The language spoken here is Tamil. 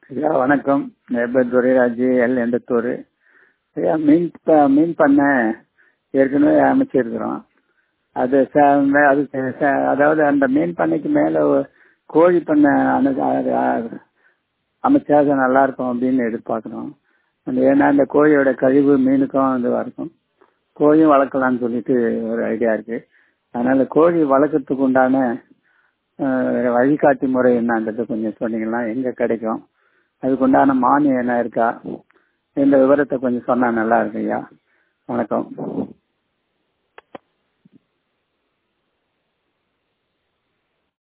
ஐயா வணக்கம் என் பேர் துரைராஜ் எல் எண்டத்தூர் ஐயா மீன் ப- மீன் பண்ணை ஏற்கனவே அமைச்சிருக்கிறோம் அது ச- அது ச- ச- அதாவது அந்த மீன் பண்ணைக்கு மேலே கோழி பண்ணை அனு- அது, அது அமைச்சா அது நல்லா இருக்கும் அப்படின்னு எதிர்பார்க்குறோம் அந்த ஏன்னா அந்த கோழியோட கழிவு மீனுக்கும் இதுவாக இருக்கும் கோழியும் வளர்க்கலாம்னு சொல்லிட்டு ஒரு ஐடியா இருக்கு அதனால கோழி வளர்க்கறதுக்கு உண்டான அஹ், வழிகாட்டி முறை என்னன்றது கொஞ்சம் சொன்னீங்கன்னா எங்க கிடைக்கும் அதுக்கு உண்டான மானியம் என்ன இருக்கா இந்த விவரத்தை கொஞ்சம் சொன்னா நல்லா இருக்கும் ஐயா வணக்கம்